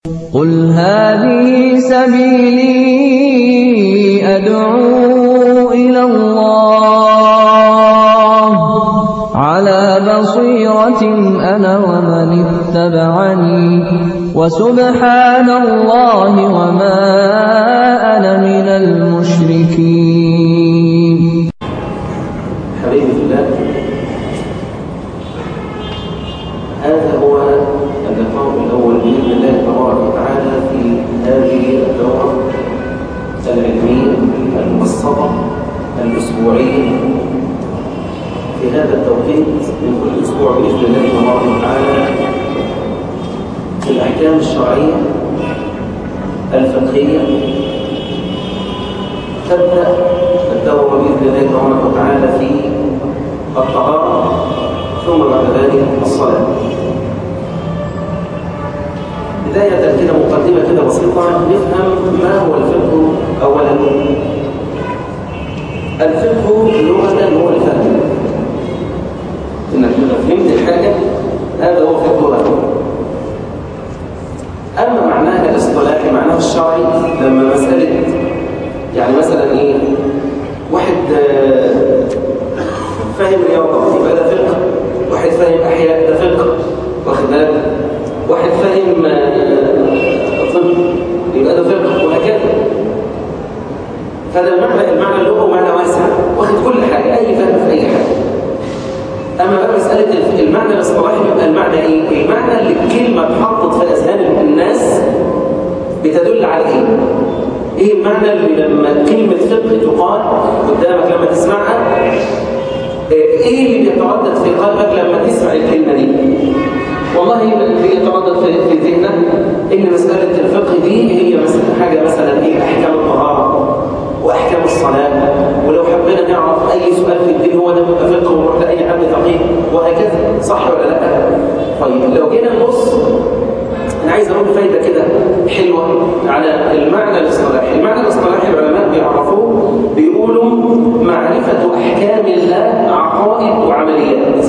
قل هذه سبيلي أدعو إلى الله على بصيرة أنا ومن اتبعني وسبحان الله وما أنا من المشركين حبيبي في الله هذا هو اللقاء الأول بإذن الله تبارك وتعالى في هذه الدورة العلمية المبسطة الأسبوعية في هذا التوقيت من كل أسبوع بإذن الله تبارك وتعالى في الأحكام الشرعية الفقهية تبدأ الدورة بإذن الله تبارك وتعالى في الطهارة ثم بعد ذلك الصلاة بداية كده مقدمة كده بسيطة نفهم ما هو الفقه أولا الفقه لغة هو الفهم إنك إذا فهمت الحاجة هذا هو فقهها أما معناها الاصطلاحي معناها الشرعي لما مسألة يعني مثلا إيه واحد آه، فاهم رياضة يبقى ده فقه واحد فاهم أحياء ده فقه واخد بالك واحد فاهم آه، طب يبقى ده فقه وهكذا فده المعنى المعنى اللغة معنى واسع واخد كل حاجة أي فهم في أي حاجة أما بقى مسألة الف- المعنى الاصطلاحي بيبقى المعنى إيه؟ المعنى اللي الكلمة اتحطت في أذهان الناس بتدل على إيه؟ إيه المعنى اللي لما كلمة فقه تقال قدامك لما تسمعها ايه اللي بيتردد في قلبك لما تسمع الكلمه دي والله اللي يتردد في في ذهنك ان مساله الفقه دي هي مثلا حاجه مثلا ايه احكام الطهاره واحكام الصلاه ولو حبينا نعرف اي سؤال في الدين هو ده بيبقى فقه ونروح لاي حد فقيه وهكذا صح ولا لا طيب لو جينا نبص انا عايز اقول فايده كده حلوه على المعنى الاصطلاحي المعنى الاصطلاحي العلماء بيعرفوه بيقولوا معرفه احكام الله عقائد وعمليات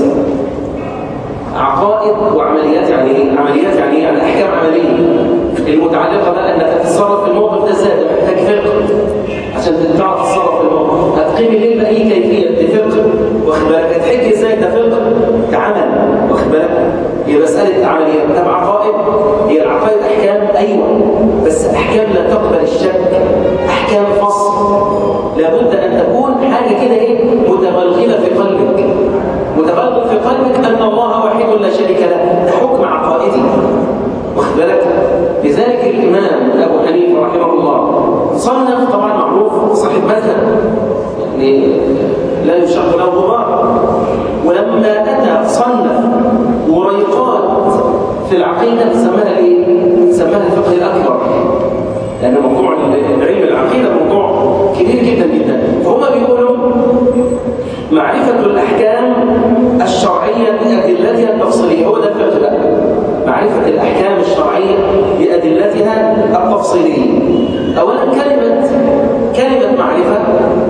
عقائد وعمليات يعني ايه عمليات يعني ايه يعني احكام عمليه المتعلقه بقى انك تتصرف في الموقف ده ازاي ده محتاج فقه عشان تعرف تتصرف في الموقف هتقيم الليل باي كيفيه دي فقه واخد بالك هتحج ازاي ده فقه ده عمل واخد بالك هي مساله عمليات طب عقائد هي العقائد احكام ايوه بس احكام لا تقبل الشك احكام فصل لابد ان تكون حاجه كده ايه متغلغله في قلبك متغلغل في قلبك ان الله واحد لا شريك له ده حكم عقائدي واخد بالك لذلك الامام ابو حنيفه رحمه الله صنف طبعا معروف صاحب مذهب يعني لا يشق له غبار ولما اتى صنف وريقات في العقيده سماها ايه؟ سماها الفقه الاكبر لان موضوع علم العقيده موضوع كبير جدا جدا فهم بيقولوا معرفه الاحكام الشرعيه بادلتها التفصيليه هو ده الفقه بقى معرفه الاحكام الشرعيه بادلتها التفصيليه اولا كلمه كلمه معرفه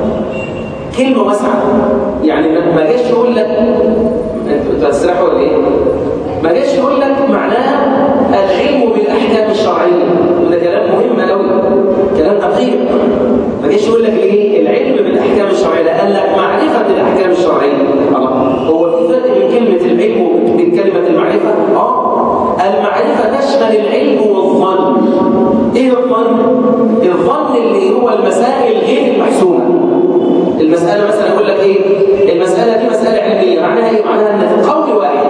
كلمه واسعه يعني ما ما جاش يقول لك انتوا هتسرحوا ولا ايه؟ ما جاش يقول لك معناها العلم بالاحكام الشرعيه وده كلام مهم قوي كلام دقيق ما جاش يقول لك ايه العلم بالاحكام الشرعيه لا قال لك معرفه الاحكام الشرعيه الله هو في فرق بين كلمه العلم وبين كلمه المعرفه اه المعرفه تشمل العلم والظن ايه الظن الظن اللي هو المسائل غير المحسومه المساله مثلا يقول لك ايه المساله دي مساله علميه معناها ايه معناها ان في قول واحد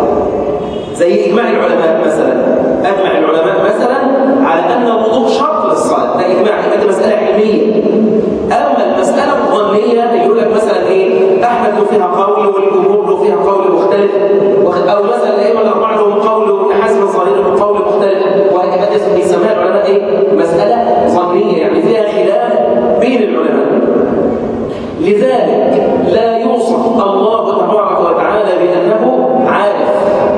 زي اجماع العلماء مثلا اجمع العلماء مثلا على ان الوضوء شرط للصلاه ده اجماع يبقى دي مساله علميه اما المساله الظنيه اللي يقول لك مثلا ايه احمد له فيها قول والجمهور له فيها قول مختلف واخد- او مثلا الائمه الاربعه لهم قول وابن حزم الظاهري له قول مختلف وهكذا اسم بيسميها العلماء ايه مساله ظنيه يعني فيها خلاف بين العلماء لذلك لا يوصف الله تبارك وتعالى بانه عارف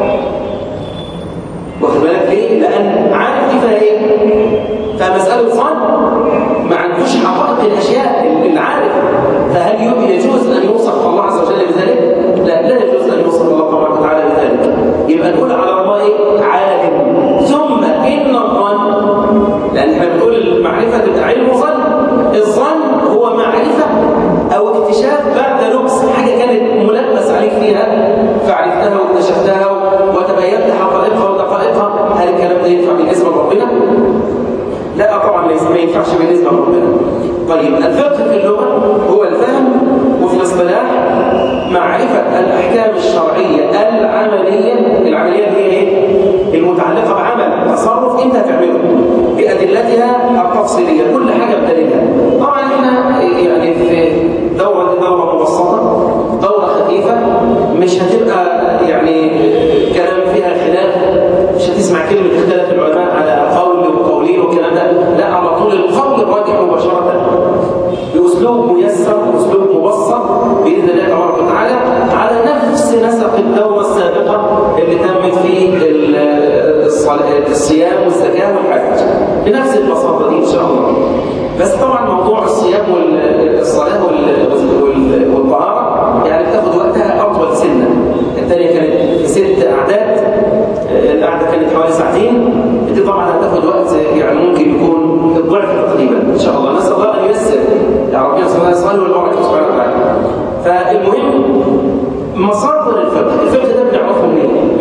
واخد بالك ليه؟ لأن عارف دي فيها إيه؟ فمسألة ظن ما عندوش حقائق الأشياء اللي عارف فهل يجوز أن يوصف الله عز وجل بذلك؟ لا لا يجوز أن يوصف الله تبارك وتعالى بذلك يبقى نقول على الله إيه؟ عالم ثم إن الظن معرفة تبقى علم ظن الظن هو معرفة أو اكتشاف بعد لبس حاجة كانت ملبس عليك فيها فعرفتها واكتشفتها وتبينت حقائقها ودقائقها هل الكلام ده ينفع بالنسبة لربنا؟ لا طبعا ما ينفعش بالنسبة لربنا طيب الفقه في اللغة هو الفهم وفي الاصطلاح معرفة الأحكام الشرعية العملية العملية اللي هي ايه؟ المتعلقة بعمل تصرف انت هتعمله بأدلتها التفصيلية كل حاجة بدليلها طبعا احنا يعني في دورة دورة مبسطة دورة خفيفة مش هتبقى يعني كلام فيها خلاف مش هتسمع كلمة اختلاف العلماء على قول وقولين والكلام ده لا على طول القول الراجح مباشرة بأسلوب ميسر وأسلوب مبسط بإذن الله تبارك وتعالى على نفس نسق الدورة السابقة اللي تمت في الصيام والزكاة والحج بنفس البساطة دي إن شاء الله بس طبعا موضوع الصيام والصلاة والطهارة يعني بتاخد وقتها أطول سنة الثانية كانت في ست أعداد القعدة كانت حوالي ساعتين دي طبعا هتاخد وقت يعني ممكن يكون الضعف تقريبا إن شاء الله نسأل الله أن ييسر يا رب يسر الله يسر والبركة سبحانه وتعالى فالمهم مصادر الفقه الفقه ده بنعرفه منين؟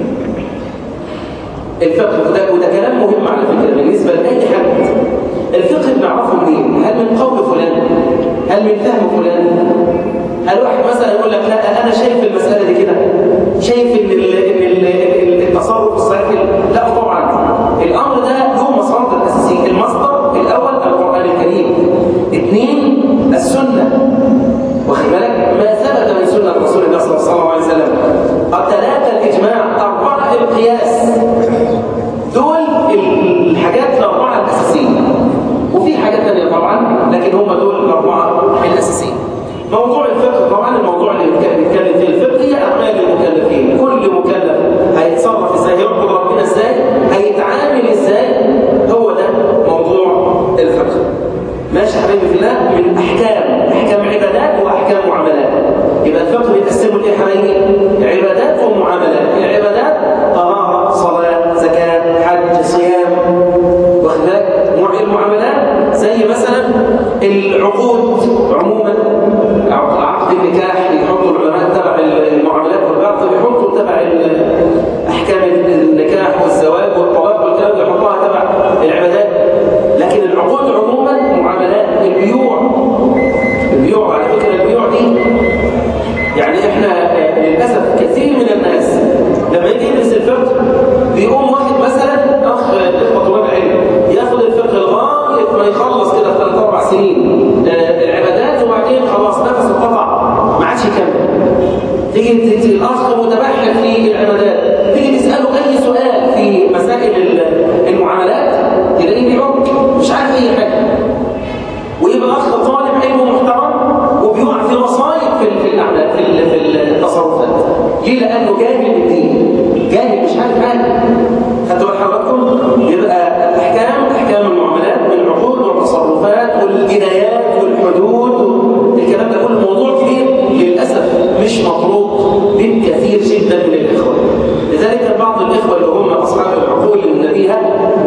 الفقه وده, وده كلام مهم على فكرة بالنسبة لأي حد الفقه بنعرفه منين؟ هل من قول فلان؟ هل من فهم فلان؟ هل واحد مثلا يقول لك لا أنا شايف المسألة دي كده شايف إن ال ال ال التصرف الصحيح لا طبعا الأمر ده له مصادر أساسية المصدر الأول القرآن الكريم اثنين السنة واخد بالك ما ثبت من سنة رسول الله صلى الله عليه وسلم ثلاثة الإجماع أربعة القياس دول الحاجات الأربعة الأساسية وفي حاجات ثانية طبعا لكن هم دول الأربعة الأساسية موضوع الفقه طبعا الموضوع اللي بنتكلم فيه الفقه هي أعمال المكلفين كل مكلف هيتصرف ازاي يعبد ربنا ازاي هيتعامل ازاي هو ده موضوع الفقه ماشي حبيبي في الله من أحكام أحكام عبادات وأحكام معاملات يبقى الفقه بيتقسموا لإيه حبايبي عبادات ومعاملات العبادات طهارة صلاة زكاة حج صيام واخد بالك المعاملات زي مثلا العقود عموما عقد النكاح يحطوا العلماء تبع المعاملات والبعض بيحطوا تبع احكام النكاح والزواج والطلاق والكلام يحطوها تبع العبادات لكن العقود عموما معاملات البيوع البيوع على فكره البيوع دي يعني احنا للاسف كثير من الناس لما يجي يدرس الفقه بيقوم واخد مثلا اخ اخوه طلاب علم ياخد الفقه لغايه ما يخلص كده في ثلاث اربع سنين العبادات وبعدين خلاص نفسه قطع ما عادش يكمل تيجي تيجي الاخ متبحر في العبادات تيجي تساله اي سؤال في مسائل المعاملات تلاقيه بيعك مش عارف اي حاجه ويبقى اخ طالب علم محترم وبيقع في مصايب في في الاعمال في في التصرفات ليه لانه جاهل بالدين جاهل مش عارف حاجه خدتوا بال حضراتكم يبقى الاحكام احكام المعاملات والعقود والتصرفات والجنايات والحدود الكلام ده كله موضوع كبير للاسف مش مطروق من كثير جدا من الاخوه لذلك بعض الاخوه اللي هم اصحاب العقول النبيهه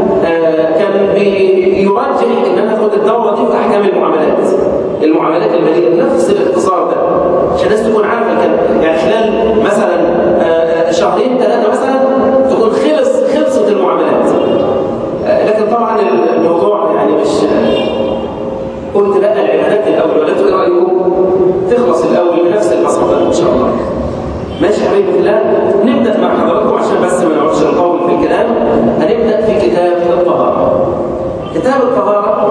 آه كان بيرجح ان انا اخد الدوره دي في احكام المعاملات المعاملات الماليه نفس الاختصار ده عشان الناس تكون عارفه كده يعني خلال مثلا آه شهرين ثلاثه مثلا تكون خلص خلصت المعاملات آه لكن طبعا الموضوع يعني مش قلت لا العبادات الاول ولا ايه رايكم تخلص الاول بنفس البساطه ان شاء الله ماشي يا حبيبي في الله نبدا مع حضراتكم عشان بس ما نقعدش نطول في الكلام هنبدا في كتاب الطهاره كتاب الطهاره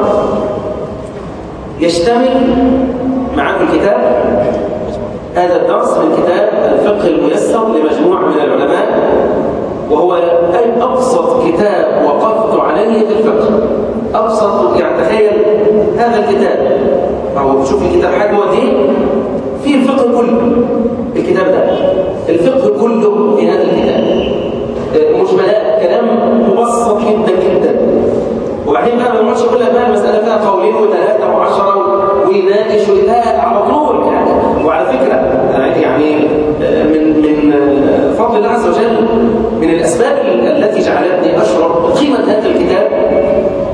يشتمل معاكم الكتاب هذا الدرس من كتاب الفقه الميسر لمجموعه من العلماء وهو أي أبسط كتاب وقفت عليه في الفقه أبسط يعني تخيل هذا الكتاب أو شوف الكتاب حجمه قد إيه فيه الفقه كله الكتاب ده الفقه كله في هذا الكتاب مجملات كلام مبسط جدا جدا وبعدين بقى ما نقعدش كل بقى المسألة فيها قولين وثلاثة وعشرة ويناقش لا على طول يعني وعلى فكرة يعني من من فضل الله عز وجل من الأسباب التي جعلتني أشعر قيمة هذا الكتاب أن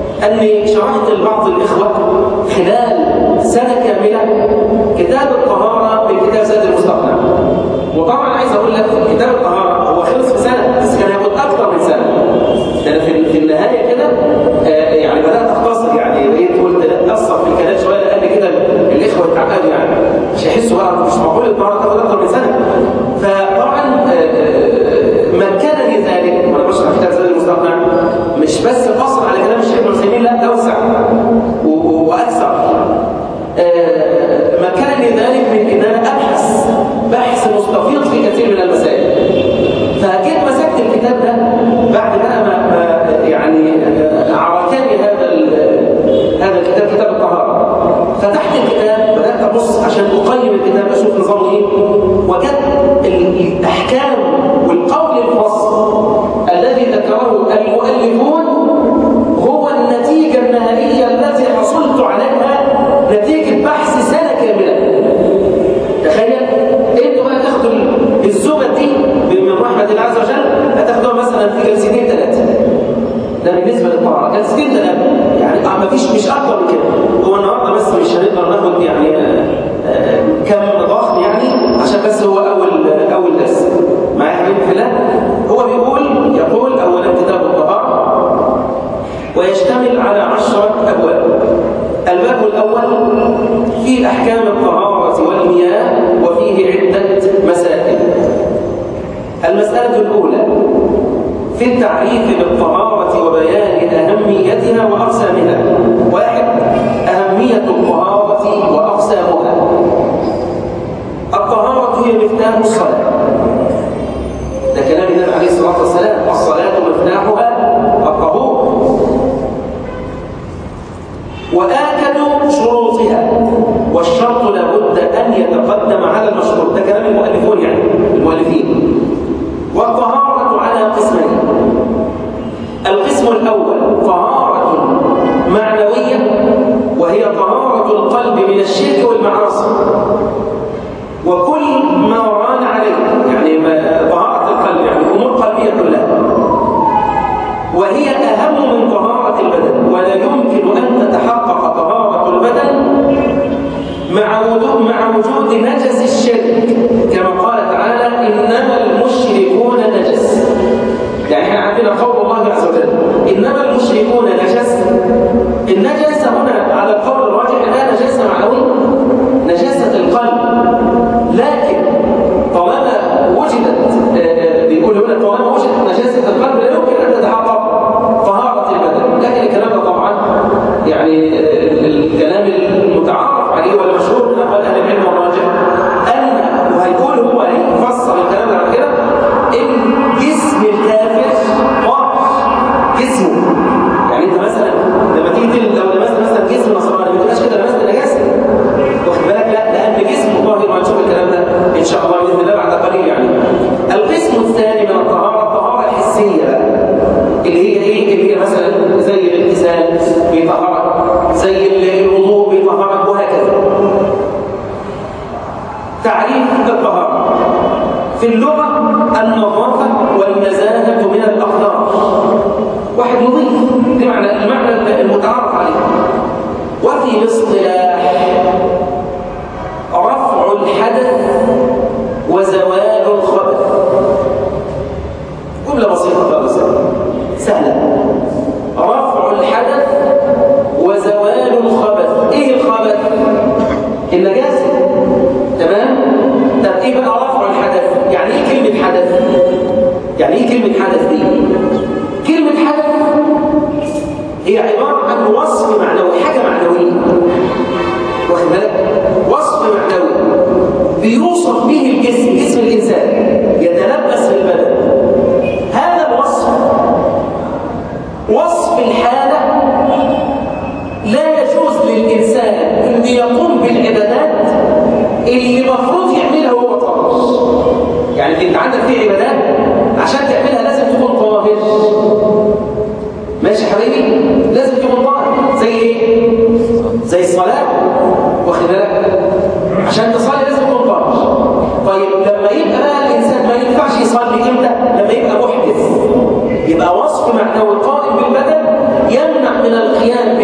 لاني شرحت لبعض الاخوه خلال سنه كامله كتاب الطهاره من كتاب زاد المستقنع وطبعا عايز اقول لك كتاب الطهاره هو خلص في سنه بس كان هياخد اكثر من سنه انا في في النهايه كده آه، يعني بدات اختصر يعني بقيت قلت لا اقصر في الكلام شويه لان كده الاخوه اتعقدوا يعني مش هيحسوا بقى مش معقول الطهاره تاخد اكثر من سنه فطبعا آه، آه، مكنني ذلك وانا بشرح كتاب زاد المستقنع مش بس قصر على كلام الشيخ ابن عثيمين لا اوسع و- و- واكثر آه، مكنني ذلك من ان انا ابحث بحث مستفيض في كثير من المسائل فجيت مسكت الكتاب ده بعد بقى ما, ما يعني آه، عركني هذا ال- هذا الكتاب كتاب الطهاره فتحت الكتاب بدات ابص عشان اقيم الكتاب اشوف نظامه ايه وجدت ال- الاحكام والقول الفصل الذي ذكره المؤلفون هو النتيجه النهائيه التي حصلت عليها نتيجه بحث سنه كامله تخيل انتوا بقى تاخدوا الزبد دي من رحمه الله عز وجل هتاخدوها مثلا في جلستين ثلاثه ده بالنسبه للطهاره جلستين ثلاثه يعني ما فيش مش اكتر من كده هو النهارده بس مش هنقدر ناخد يعني آه، آه، كم ضخم يعني عشان بس هو اول اول درس معايا يا حبيبي في الله هو بيقول يقول اولا كتاب الطهاره ويشتمل على عشرة أبواب الباب الأول في أحكام الطهارة والمياه وفيه عدة مسائل المسألة الأولى في التعريف بالطهارة وبيان أهميتها وأقسامها واحد أهمية الطهارة وأقسامها الطهارة هي مفتاح الصلاة ده كلام النبي عليه الصلاة والسلام الصلاة مفتاحها الطهور وآكد شروطها والشرط لابد أن يتقدم على المشروط ده كلام المؤلفون يعني المؤلفين والطهارة على قسمين القسم الأول طهارة معنوية وهي طهارة القلب من الشرك والمعاصي وكل ما ران عليه يعني ما- طهارة القلب يعني أمور قلبية كلها وهي أهم من طهارة البدن ولا يمكن أن تتحقق طهارة البدن مع وجود مع وجود نجس الشرك كما قال تعالى إنما المشركون نجس يعني احنا عندنا قول الله عز وجل إنما المشركون نجس النجاسة هنا على القول الراجح لا نجاسة معنوية نجاسة القلب لكن طالما وجدت آه، آه، بيقول هنا طالما وجدت نجاسة القلب لا يمكن أن تتحقق طهارة البدن لكن الكلام ده طبعا يعني آه، الكلام المتعارف عليه والمشهور من أقوال أهل العلم والراجح أن وهيقول هو هيفسر الكلام ده بعد كده إن جسم الكافر طاهر جسمه يعني أنت مثلا لما تيجي تل- لو لمست مثلا جسم نصراني ما تبقاش كده لمست نجاسة واخد بالك لا لان جسمه طاهر وهنشوف الكلام ده ان شاء الله باذن الله بعد قليل يعني القسم الثاني من الطهاره الطهاره الحسيه بقى اللي هي ايه اللي هي مثلا زي الاغتسال بيطهرك زي الوضوء بيطهرك وهكذا تعريف الطهاره في اللغه النظافه والنزاهه من الاقدار واحد نظيف دي معنى المعنى المتعارف عليه وفي الاصطلاح رفع الحدث وزوال الخبث جملة بسيطة خالص سهلة رفع الحدث وزوال الخبث ايه الخبث؟ النجاسة تمام؟ طب ايه بقى رفع الحدث؟ يعني ايه كلمة حدث؟ يعني ايه كلمة حدث دي؟ كلمة حدث هي عبارة عن وصف معنوي حاجة معنوية واخد بالك وصف معنوي بيوصف به الجسم جسم الانسان يتلبس في البدن هذا الوصف وصف الحاله لا يجوز للانسان ان يقوم بالعبادات اللي المفروض يعملها وهو طاهر يعني انت عندك في عبادات عشان تعملها لازم تكون طاهر ماشي يا حبيبي لازم تكون طاهر زي ايه زي الصلاه واخد بالك عشان تصلي لازم تكون طاهر طيب لما يبقى بقى الانسان ما ينفعش يصلي امتى لما يبقى محدث يبقى وصف معنوي قائم بالبدن يمنع من القيام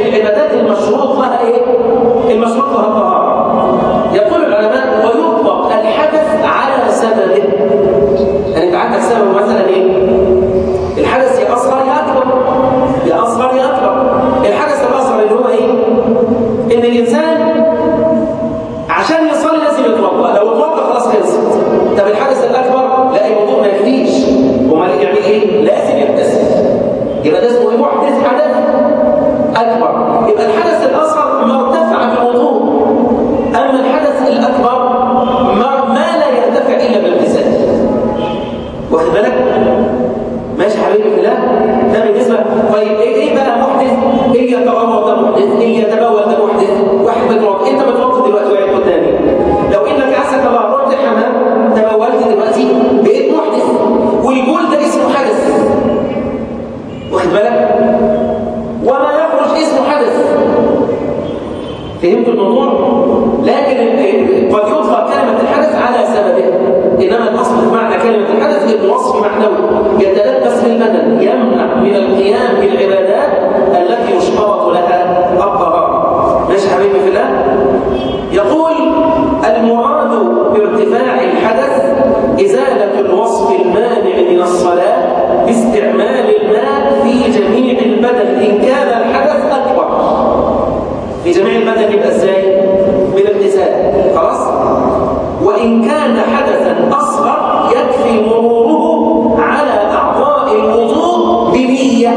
المشروط لها ايه المشروط لها الطهاره يقول العلماء ويطلق الحدث على سببه يعني انت عندك سبب مثلا ايه الحدث يا اصغر يا اكبر يا اصغر يا اكبر الحدث الاصغر اللي هو ايه ان الانسان عشان يصلي لازم يتوضا لو اتوضا خلاص خلصت طب الحدث الاكبر لا الوضوء ما يكفيش امال يعمل ايه لازم يغتسل يبقى ده اسمه ايه محدث حدث اكبر يبقى الحدث الاصغر ما ارتفع بالوضوء اما الحدث الاكبر ما, ما لا يرتفع الا بالاغتسال واخد بالك ماشي حبيبي في الله ده بالنسبه طيب ايه ايه بقى محدث ايه يتغوط ده محدث ايه يتبول ده محدث واحد بتوضى انت بتوضى دلوقتي وقاعد قدامي لو انك عسك الله رحت الحمام تبولت دلوقتي بقيت محدث والبول ده اسمه حدث واخد بالك وما يخرج اسمه حدث فهمت الموضوع لكن قد يطلق كلمه الحدث على سببه انما الاصل في معنى كلمه الحدث انه وصف معنوي يتلبس في البدن يمنع من القيام بالعبادات التي يشترط لها الطهاره ماشي حبيبي في الله يقول المراد بارتفاع الحدث ازاله الوصف المانع من الصلاه باستعمال الماء في جميع البدن ان كان الحدث اكبر في جميع البدن يبقى ازاي بالاغتسال خلاص وان كان حدثا اصغر يكفي مروره على اعضاء الوضوء بنيه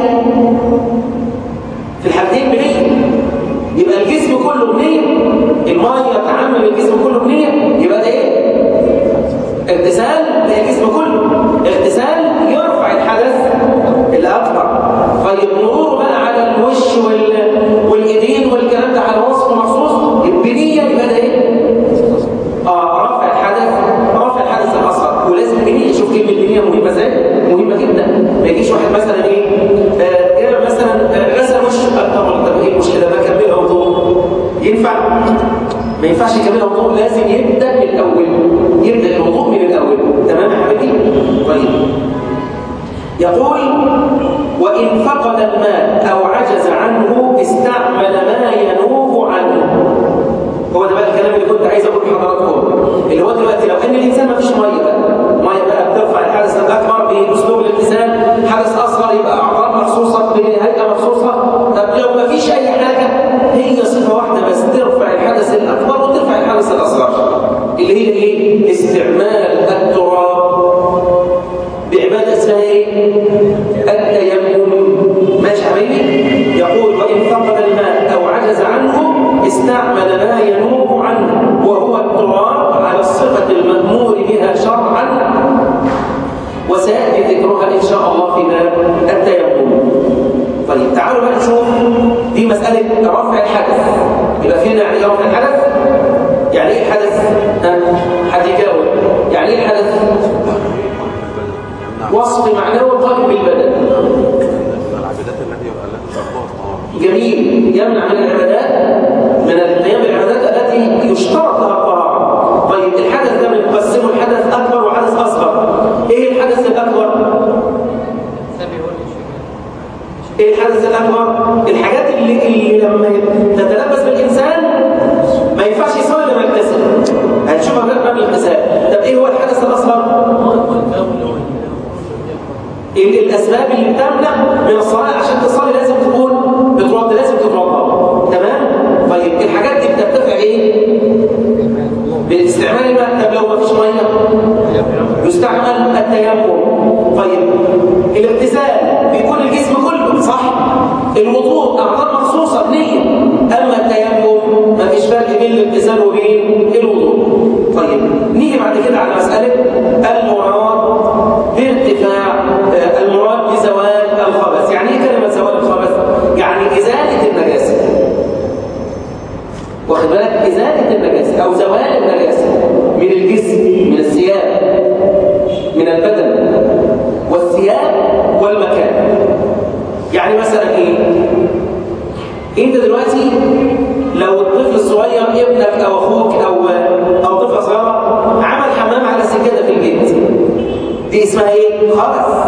في الحالتين بنيه يبقى الجسم كله بنيه الميه تعمم الجسم كله بنيه يبقى ده ايه اغتسال للجسم كله اغتسال يرفع الحدث الاكبر طيب مروره بقى على الوش وال... والايدين والكلام ده على وصف مخصوص بنيه يبقى ده ايه اه رفع الحدث رفع الحدث الاصغر ولازم بنيه شوف كلمه بنيه مهمه ازاي مهمه جدا ما يجيش واحد مثلا ايه آه إيه مثلا آه غسل وشه طب طب ايه المشكله ما كملها وضوء ينفع ما ينفعش يكملها وضوء لازم يبدا من الاول يبدا الوضوء من الاول تمام يا حبيبي طيب يقول وإن فقد الماء أو عجز عنه استعمل ما ينوب عنه هو ده بقى الكلام اللي كنت عايز أقول لحضراتكم اللي هو دلوقتي لو إن الإنسان ما فيش مية بقى مية بقى بترفع الحدث الأكبر بأسلوب الاغتسال حدث أصغر يبقى أعضاء مخصوصة بهيئة مخصوصة طب لو ما فيش أي حاجة هي صفة واحدة بس ترفع الحدث الأكبر وترفع الحدث الأصغر اللي هي إيه؟ استعمال التراب بعبادة اسمها ايه؟ التيمم ماشي حبيبي؟ يقول وإن فقد الماء أو عجز عنه استعمل ما ينوب عنه وهو التراب على الصفة المأمور بها شرعا وسيأتي ذكرها إن شاء الله في باب التيمم طيب تعالوا بقى نشوف دي مسألة رفع الحدث يبقى فينا يعني رفع الحدث يعني ايه الحدث؟ ها؟ حد يجاوب يعني ايه الحدث؟ وصف معنوي قائم بالبدن العبادات التي التي ترفض جميل يمنع من العبادات من القيام بالعبادات التي يشترط لها الطهارة طيب الحدث ده بنقسمه الحدث أكبر وحدث أصغر إيه الحدث الأكبر؟ إيه الحدث الأكبر؟ الحاجات اللي, اللي لما تتلبس بالإنسان ما ينفعش يصلي لما يغتسل هنشوفها بقى قبل الاغتسال طب إيه هو الحدث الأصغر؟ الاسباب اللي بتمنع من الصلاه عشان تصلي لازم تكون بتوضى لازم تتوضا تمام طيب الحاجات دي بترتفع ايه باستعمال الماء طب لو ما فيش ميه يستعمل التيمم طيب الاغتسال بيكون الجسم كله صح الوضوء اعضاء مخصوصه بنيه اما التيمم ما فيش فرق بين الاغتسال وبين الوضوء طيب نيجي بعد كده على مساله المراد بارتفاع المراد بزوال الخبث يعني ايه كلمه زوال الخبث يعني ازاله النجاسه واخد بالك ازاله النجاسه او زوال النجاسه من الجسم من الثياب من البدن والثياب والمكان يعني مثلا ايه انت دلوقتي لو الطفل الصغير ابنك او اخوك او او طفله صغيره عمل حمام على سجاده في البيت دي اسمها ايه خبث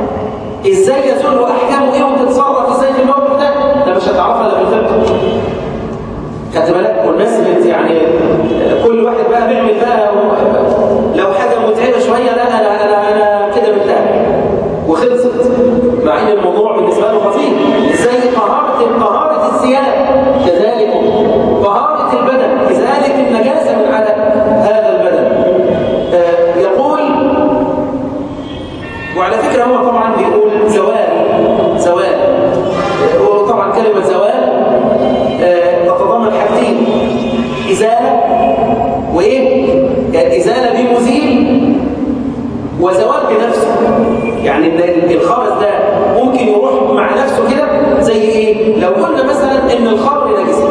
ازاي يزول احكامه ايه وتتصرف ازاي في الموقف ده ده مش هتعرفها الا بالفقه كلمة زوال آه، تتضمن حاجتين إزالة وإيه؟ إزالة بمزيل وزوال بنفسه يعني إن الخبث ده ممكن يروح مع نفسه كده زي إيه؟ لو قلنا مثلا إن الخمر نجس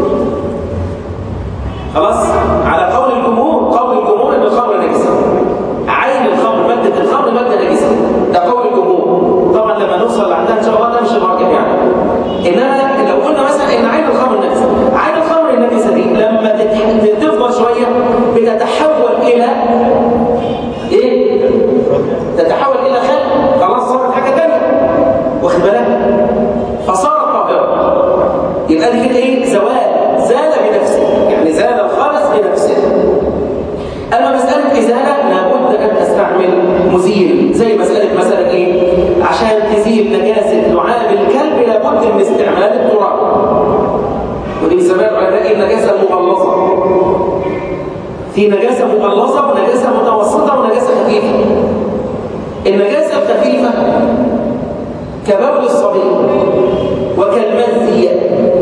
خلاص على قول الجمهور قول الجمهور ان الخمر نجسه عين الخمر ماده الخمر ماده نجسه ده قول الجمهور طبعا لما نوصل لعندها ان شاء الله ده مش المرجع يعني انما لو قلنا مثلا ان عين الخمر نجسه عين الخمر النجسه دي لما تتح- تفضل شويه بتتحول الى ايه تتحول الى خل خلاص صارت حاجه ثانيه واخد بالك فصارت طاهره يبقى دي كده ايه زوال زال بنفسه يعني زال الخالص بنفسه اما مساله ازاله لابد ان تستعمل مزيل زي مساله مثلا ايه عشان تزيل نجاسه لعاب الكلب لابد من استعمال التراب ودي بيسميها العلماء النجاسه المغلظه في نجاسه مغلظه ونجاسه متوسطه ونجاسه خفيفه النجاسه الخفيفه كبول الصبي وكالمزي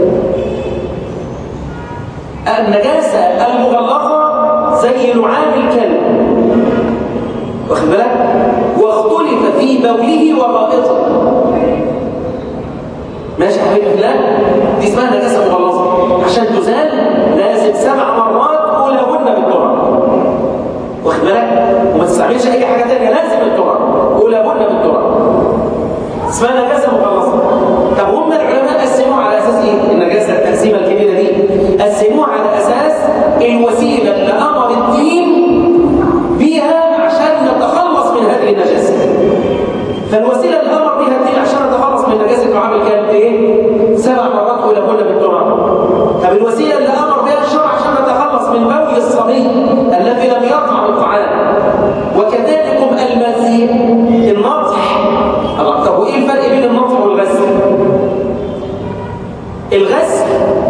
النجاسة المغلظة زي لعاب الكلب واخد بالك واختلف في بوله وغائطه ماشي يا حبيبي لا دي اسمها نجاسة مغلظة عشان تزال لازم سبع مرات أولهن بالتراب واخد بالك وما تستعملش أي حاجة تانية لازم التراب أولهن بالتراب اسمها نجاسة مغلظة طب هم العلماء قسموها على أساس إيه؟ النجاسة التقسيمة الكبيرة دي قسموها على أساس الوسيلة اللي أمر الدين بيها عشان نتخلص من هذه النجاسة فالوسيلة اللي أمر بيها الدين عشان نتخلص من نجاسة لعاب الكلب إيه؟ سبع مرات أولهن بالتراب طب الوسيلة اللي أمر بها الشرع عشان نتخلص من بول الصبي الذي لم يطعم الطعام وكذلك المزي النطح الله طب وايه الفرق بين النطح والغسل الغسل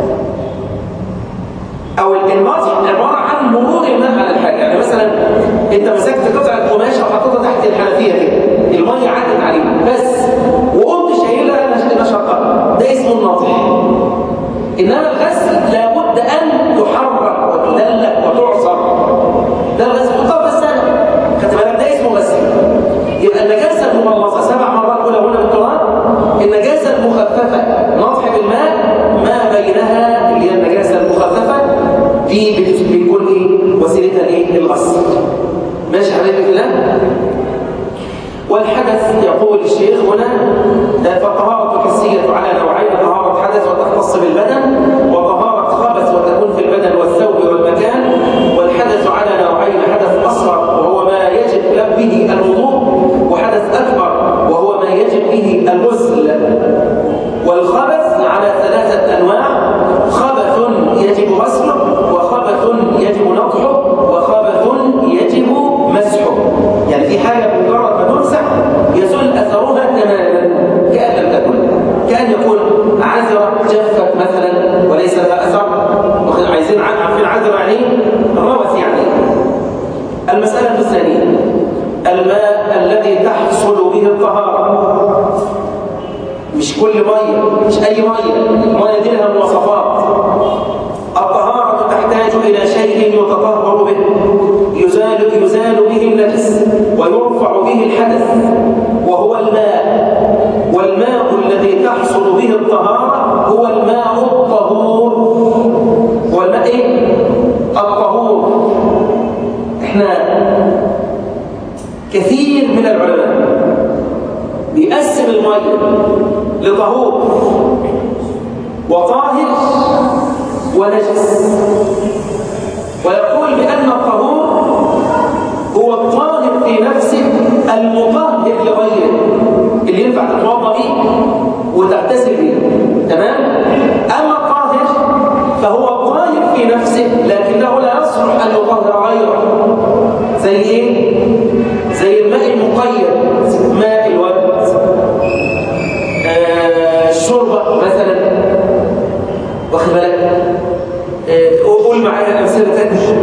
او النطح عباره عن مرور الماء على الحاجه يعني مثلا انت مسكت قطعه قماشه وحطيتها تحت الحنفيه كده الميه عدت عليها بس وقمت شايلها نشقها ده اسمه النطح انما الغسل لابد ان تحرك وتدلك وتعصر ده الغسل طب بس انا خدت بالك ده اسمه غسل يبقى النجاسه المغلظه سبع مرات اولى هنا بالتراب النجاسه المخففه نطح بالماء ما بينها اللي هي النجاسه المخففه دي بت- بيكون ايه وسيلتها ايه الغسل ماشي يا حبيبي في الله والحدث يقول الشيخ هنا فالطهارة الحسية على نوعين طهارة حدث وتختص بالبدن وطهارة خبث وتكون في البدن والثوب والمكان والحدث على نوعين حدث أصغر وهو ما يجب به الوضوء وحدث أكبر وهو ما يجب به الغسل والخبث على ثلاثة أنواع خبث يجب غسله وخبث يجب نطحه وخبث يجب مسحه يعني في حاجة مجرد ما تمسح يزول أثرها تماما كأن لم تكن كأن يكون عذرة جفت مثلا وليس لها أثر واخد- عايزين ع- عارفين عذرة يعني إيه؟ الروث يعني المسألة الثانية الماء الذي تحصل به الطهارة مش كل مية مش أي مية المية دي لها مواصفات الطهارة تحتاج إلى شيء يتطهر به يزال يزال به النجس ويرفع به الحدث وهو الماء والماء الذي تحصل به الطهارة هو الماء الطهور هو الماء إيه؟ الطهور إحنا كثير من العلماء بيقسم المية لطهور وطاهر ونجس ويقول بأن الطهور هو الطاهر في نفسه المطهر لغيره اللي ينفع تتوضا به وتغتسل به تمام اما الطاهر فهو الطاهر في نفسه لكنه لا يصلح ان يطهر غيره زي ايه زي الماء المقيد ماء الورد آه الشوربه مثلا واخد بالك آه قول معايا امثله ثانيه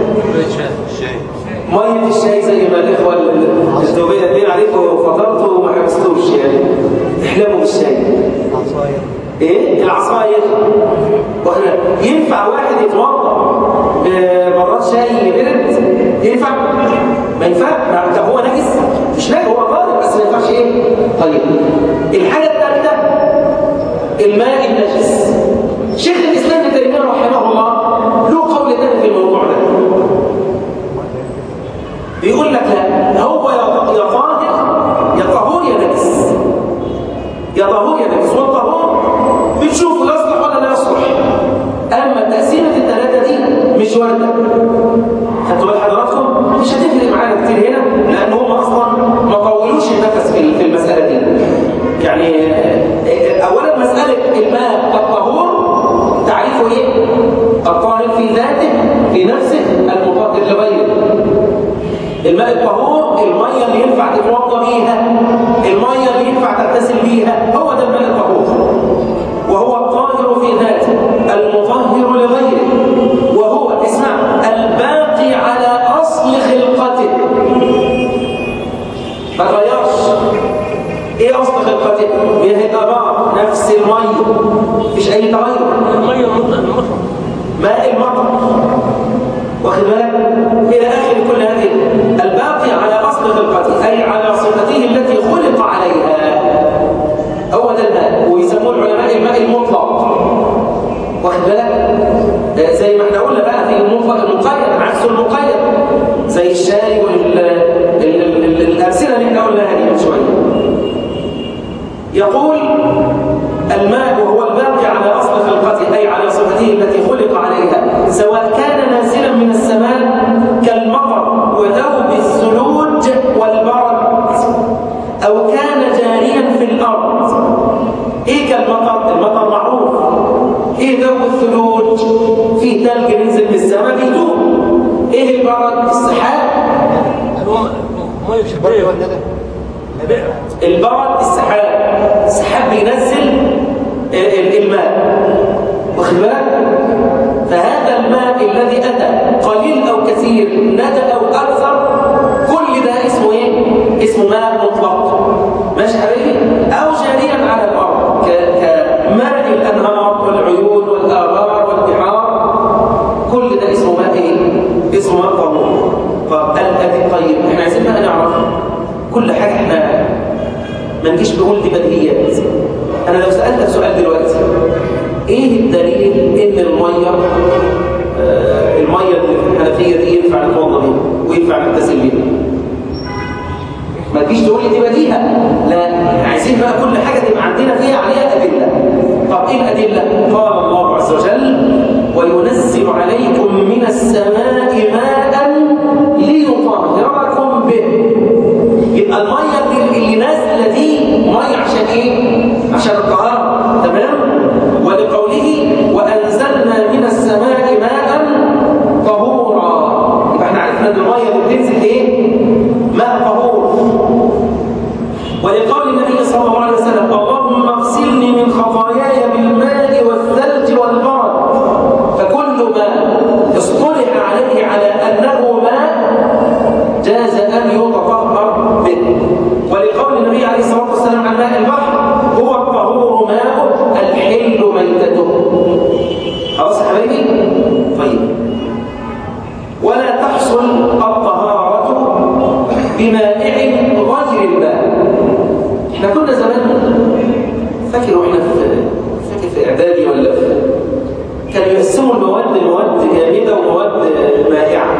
ميه الشاي زي ما الاخوه الزوجيه اتنين عليكم فطرتوا وما حبستوش يعني احلموا بالشاي عصاير ايه العصاير واخد بالك؟ ينفع واحد يتوضا ببراد شاي برد ينفع ما ينفع ما طب هو نجس مش نجس هو طاهر بس ما ينفعش ايه طيب الحاجه الثالثه الماء النجس شيخ الاسلام ابن تيميه رحمه الله له قول ثاني في الموضوع ده بيقول لك لا هو يا يا طاهر يا طهور يا نجس يا طهور يا نجس والطهور بتشوفه يصلح ولا لا يصلح اما تقسيمه الثلاثه دي مش وارده خدتوا بال حضراتكم مش هتفرق معانا كتير هنا لان هم اصلا ما طولوش النفس في في المساله دي يعني آه، اولا مساله الماء الطهور تعريفه ايه الطاهر في ذاته في نفسه المطهر لغيره الماء الطهور الميه اللي ينفع تتوضا بيها الميه اللي ينفع تغتسل بيها هو ده الماء الطهور وهو الطاهر في ذاته المطهر لغيره وهو اسمع الباقي على اصل خلقته ما تغيرش ايه اصل خلقته هي الابار نفس الميه مفيش اي تغير المية المطلق ماء المطر واخد بالك الى اخر كل هذه الباقي على اصل خلقته اي على صفته التي خلق عليها هو ده الماء ويسموه العلماء الماء المطلق واخد بالك آه، زي ما احنا قلنا بقى في المطلق المقيد عكس المقيد زي الشاي والامثله اللي احنا قلناها دي من شويه يقول الماء وهو الباقي على أصل خلقته أي على صفته التي خلق عليها سواء كان نازلا من السماء كالمطر وذوب الثلوج والبرد أو كان جاريا في الأرض إيه كالمطر؟ المطر معروف إيه ذوب الثلوج؟ فيه ثلج ينزل من السماء بيدوب إيه البرد؟ السحاب مية شبيه البرد السحاب السحاب بينزل ال- ال- الماء واخد بالك فهذا الماء الذي اتى قليل او كثير ندى او اكثر كل ده اسمه ايه اسمه ماء مطلق ماشي يا حبيبي او جاريا على الارض ك- كماء الانهار والعيون والابار والبحار كل ده اسمه ماء ايه اسمه ماء طهور طب الأدي طيب احنا عايزين بقى نعرف كل حاجه احنا ما نجيش نقول دي بديهيات انا لو سالتك سؤال دلوقتي ايه الدليل ان الميه آه الميه اللي في الحنفيه دي ينفع نتوضا بيها وينفع نغتسل بيها ما تجيش تقول لي دي بديهه لا عايزين بقى كل حاجه تبقى عندنا فيها عليها ادله طب ايه الادله قال الله عز وجل وينزل عليكم من السماء ماء ليطهركم به يبقى الميه اللي, اللي نازله دي ميه عشان ايه عشان الطهاره تمام ولقوله وانزلنا من السماء ماء طهورا يبقى احنا عرفنا ان الميه اللي بتنزل ايه ماء طهور ولقول النبي صلى الله عليه وسلم اللهم اغسلني من خطاياي بالماء والثلج والبرد فكل ما اصطلح عليه على انه ماء جاز ان يتطهر به ولقول النبي عليه الصلاه والسلام عن ماء البحر هو الطهور ماء الحل ميتته خلاص يا حبايبي طيب ولا تحصل الطهاره بمائع غير الماء احنا كنا زمان فاكر واحنا في فاكر في اعدادي ولا في كانوا يقسموا المواد لمواد جامده ومواد مائعه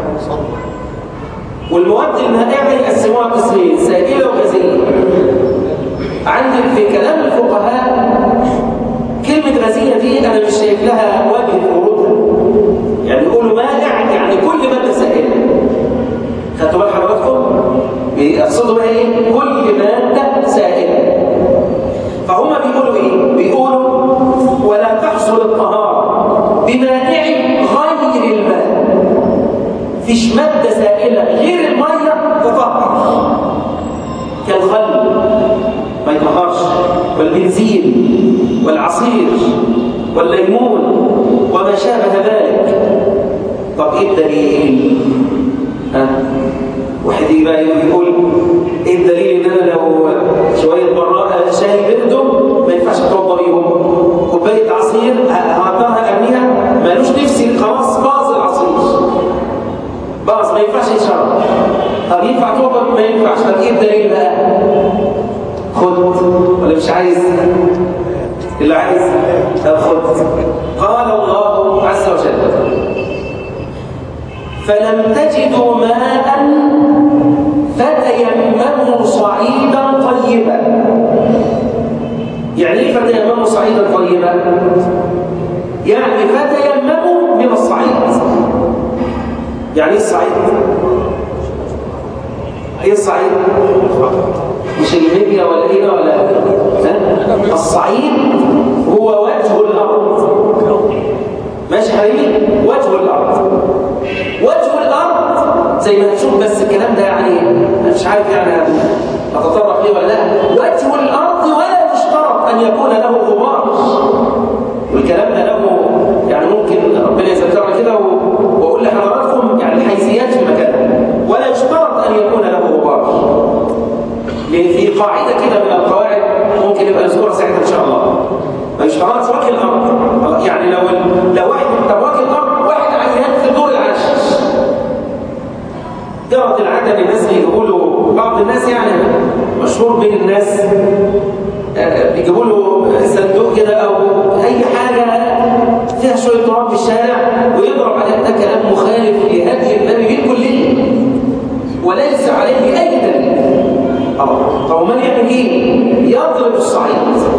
والمواد المائعه يقسموها قسمين سائله وغازيه عندك في كلام الفقهاء كلمه غازيه دي انا مش شايف لها وجه خروجها يعني يقولوا مائع يعني كل ماده سائله خدتوا بال حضراتكم بيقصدوا بقى ايه كل ماده سائله فهم بيقولوا ايه بيقولوا ولا تحصل الطهاره بمانع غير الماء فيش ماده سائله غير الميه تطهر كالخل ما يطهرش والبنزين والعصير والليمون وما شابه ذلك طب ايه الدليل ها واحد يجي بقى يقول ايه الدليل ان انا لو شويه براءه شاي برده ما ينفعش اتوضى بيهم كوبايه عصير هقطعها ارميها مالوش نفسي خلاص باظ العصير باظ ما ينفعش يتشرب طب ينفع توضى ما ينفعش طب ايه الدليل بقى خد ولا مش عايز اللي عايز طب خد قال الله عز وجل فلم تجدوا ماء فتيمموا صعيدا طيبا يعني ايه فتيمموا صعيدا طيبا يعني فتيمموا من الصعيد يعني ايه الصعيد ايه الصعيد مش الميديا ولا هنا ولا ها؟ الصعيد هو وجه الارض ماشي حبيبي وجه الارض وجه الارض زي ما هتشوف بس الكلام ده يعني أنا مش عارف يعني اتطرق ليه ولا لا وجه الارض ولا يشترط ان يكون له غبار والكلام ده له يعني ممكن ربنا يذكرنا كده و- واقول لحضراتكم يعني الحيثيات في مكانها ولا يشترط ان يكون له غبار لان في قاعده كده من القواعد ممكن يبقى نذكرها ساعتها ان شاء الله ما يشترطش وجه الارض يعني لو لو واحد طب وجه الارض واحد عيان في الدور العاشر جرت العاده ان الناس يقولوا بعض الناس يعني مشهور بين الناس آه، بيجيبوا له صندوق كده او اي حاجه فيها شويه تراب في الشارع ويضرب عليها ده كلام مخالف لهدي النبي بالكليه وليس عليه اي دليل اه طب من يعمل ايه؟ يضرب الصعيد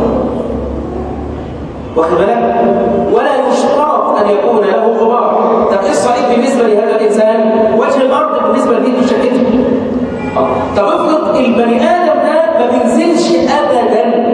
واخد بالك ولا يشترط ان يكون له غبار طب ايه الصعيد بالنسبه لهذا الانسان وجه الارض بالنسبه لبيته شقته آه. طب افرض البني ادم ده ما بينزلش ابدا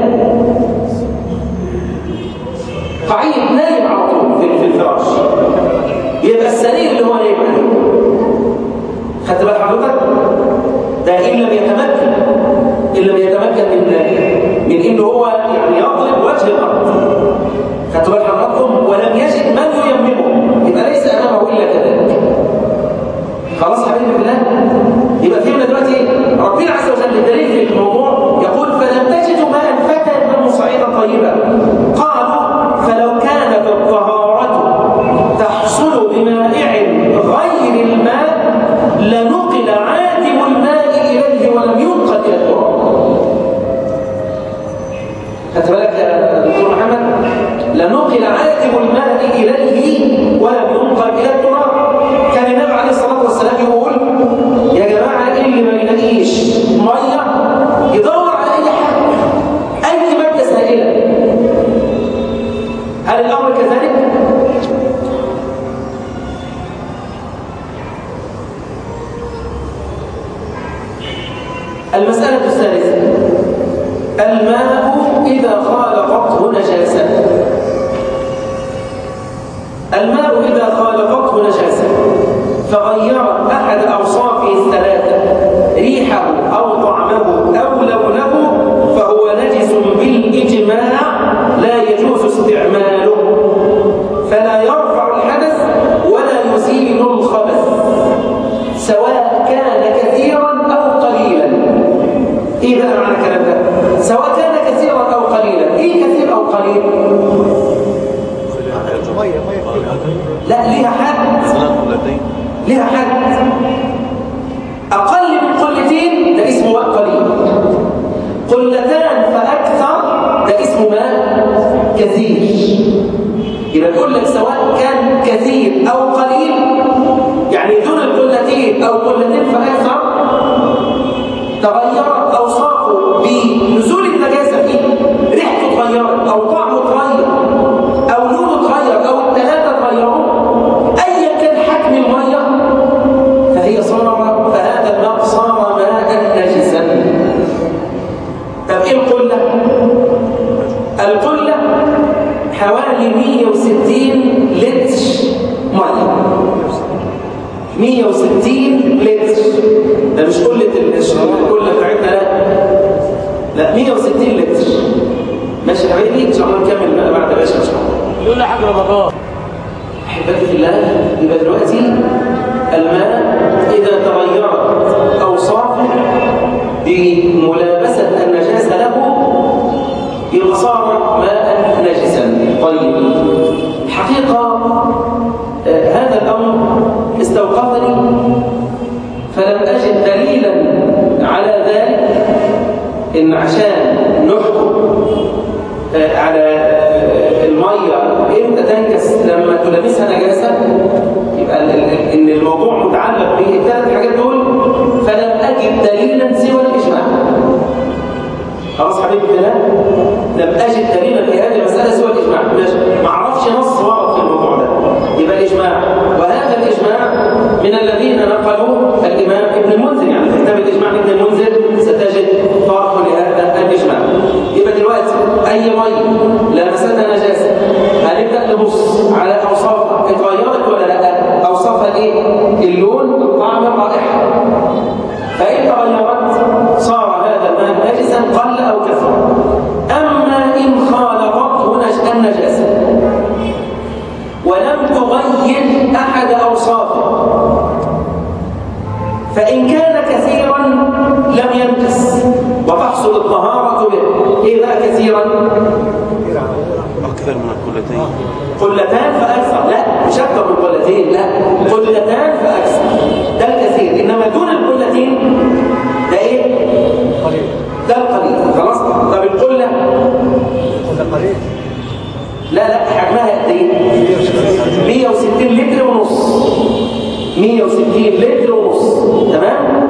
قعيد نايم على طول في في الفراش يبقى السرير اللي هو نايم عليه خدت بال حضرتك ده ان لم يتمكن ان لم يتمكن من من انه هو يعني يضرب وجه الارض خدت بال حضراتكم ولم يجد من ييممه يبقى ليس امامه الا كذلك خلاص حبيبي بالله يبقى فهمنا دلوقتي ايه ربنا عز وجل الدليل في الموضوع يقول فلم تجدوا ماء فتيمموا صعيدا طيبا قالوا فلو كانت الطهارة تحصل بمائع غير الماء لنقل عادم الماء إليه ولم ينقل إلى التراب خدت بالك يا دكتور محمد لنقل عادم الماء إليه ولم ينقل إلى التراب كان النبي عليه الصلاة والسلام يقول يا جماعة إيه اللي ما يلاقيش مية يدور على أي حاجة أي مادة سائلة هل الأمر كذلك؟ المسألة الثالثة الماء إذا خالطته نجاسة الماء إذا خالطته نجاسة فغيرت أحد أوصافه الثلاثة ريحه أو طعمه أو لونه فهو نجس بالإجماع لا يجوز استعماله فلا يرفع الحدث ولا يزيل الخبث سواء كان كثيرا أو قليلا إيه بقى معنى الكلام ده؟ سواء كان كثيرا أو قليلا إيه كثير أو قليل؟ لا ليها حد صلاة قلتين لها حد أقل من قلتين ده اسمه ماء قليل قلتان فأكثر ده اسمه ماء كثير يبقى يقول لك سواء كان كثير أو قليل يعني دون القلتين أو قلتين فأكثر تغيرت أوصافه بنزول النجاسة فيه ريحته اتغيرت أو طعمه اتغير أو لونه اتغير أو الثلاثة اتغيروا أيا كان حجم المية فهي صار فهذا الماء صار ماء نجسا طب ايه القلة؟ القلة حوالي 160 لتر مية 160 لتر ده مش قلة القلة بتاعتنا لا لا 160 لتر ماشي يا حبيبي ان شاء الله نكمل بقى بعد باشا ان شاء الله يقول لي حاج رمضان أحبتي في الله يبقى دلوقتي الماء إذا تغيرت أوصافه بملابسة النجاسة له يبقى صار ماء نجسا طيب الحقيقة آه، هذا الأمر استوقفني فلم أجد دليلا على ذلك إن عشان نحكم آه، على آه، المية إمتى تنكس لما تلامسها نجاسة يبقى ال- ال- إن الموضوع متعلق بالثلاث حاجات دول فلم أجد دليلا سوى الإجماع خلاص حبيبي كده لم أجد دليلا في هذه المسألة سوى الإجماع ماشي ما أعرفش نص ورد في الموضوع ده يبقى الإجماع وهذا الإجماع من الذين نقلوا الإمام ابن المنذر يعني في كتاب الإجماع ابن المنذر ستجد طرح لهذا الإجماع يبقى دلوقتي أي مية لمستها نجاسة هنبدأ نبص على أوصافها اتغيرت ولا لا أوصافها إيه؟ اللون الطعم الرائحة فإن تغيرت صار هذا الماء نجسا قل أو كثر أما إن خالطته نج- النجاسة ولم تغير أحد أوصافه فإن كان كثيرا لم ينجس وتحصل الطهارة به إيه بقى كثيرا؟ أكثر من الكلتين قلتان فأكثر لا مش أكثر من قلتين لا قلتان فأكثر ده الكثير إنما دون القلتين ده إيه؟ ده القليل خلاص طب القلة لا لا حجمها قد ايه 160 لتر ونص 160 لتر ونص تمام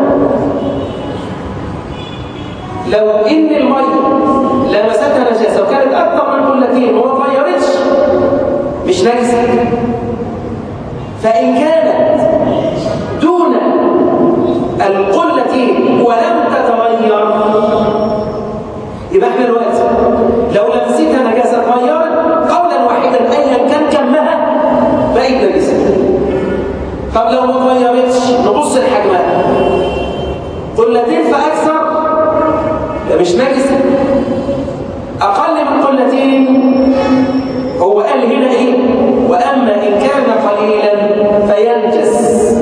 لو ان الميه لمستها نجاسه وكانت اكثر من قلتين وما اتغيرتش مش نجسه فان كانت دون القلتين ولم تتغير يبقى احنا دلوقتي لو لمستها نجاسه اتغيرت قولا واحدا ايا كان كمها بقت نجسه طب لو ما اتغيرتش نبص لحجمها قلتين فاكثر ده مش نجسه اقل من قلتين هو قال هنا ايه واما ان كان قليلا فينجس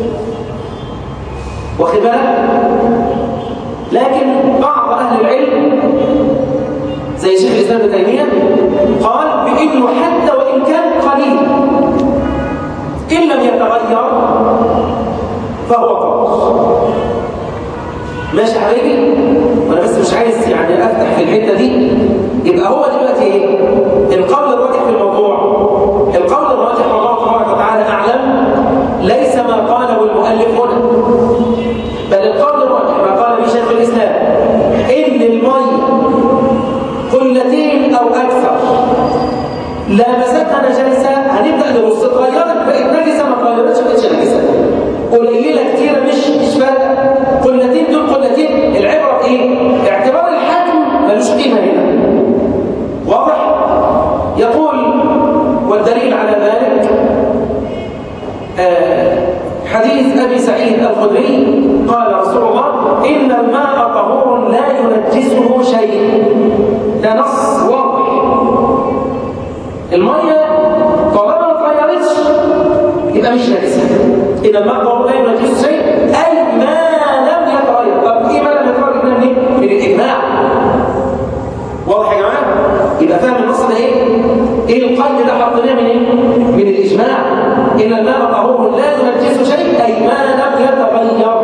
واخد بالك لكن بعض اهل العلم زي شيخ الاسلام ابن تيميه قال بانه حتى وان كان قليل ان لم يتغير فهو طاهر ماشي يا حبيبي وانا بس مش عايز يعني افتح في الحته دي يبقى هو دلوقتي ايه القول الراجح في الموضوع القول الراجح والله تبارك وتعالى اعلم ليس ما قاله المؤلف هنا بل القول الراجح ما قال به شيخ الاسلام ان المي قلتين او اكثر لامستها نجاسه هنبدا نبص اتغيرت بقت نجسه ما اتغيرتش ما بقتش نجسه قليله كتيره مش مش فارقه قلتين دول قلتين العبره بايه؟ اعتبار الحجم ملوش قيمه هنا واضح؟ يقول والدليل على ذلك آه حديث ابي سعيد الخدري قال رسول الله ان الماء طهور لا ينجسه شيء ده نص واضح الميه طالما ما اتغيرتش يبقى مش نجسه اذا الماء طهور لا ينجسه شيء اي ما لم يتغير طب ايه ما لم يتغير من منين؟ من الاجماع واضح يا جماعه يبقى فاهم النص ده ايه ايه القيد ده حطيناه من ايه من الاجماع ان الماء طهور لا ينجسه شيء اي ما لم يتغير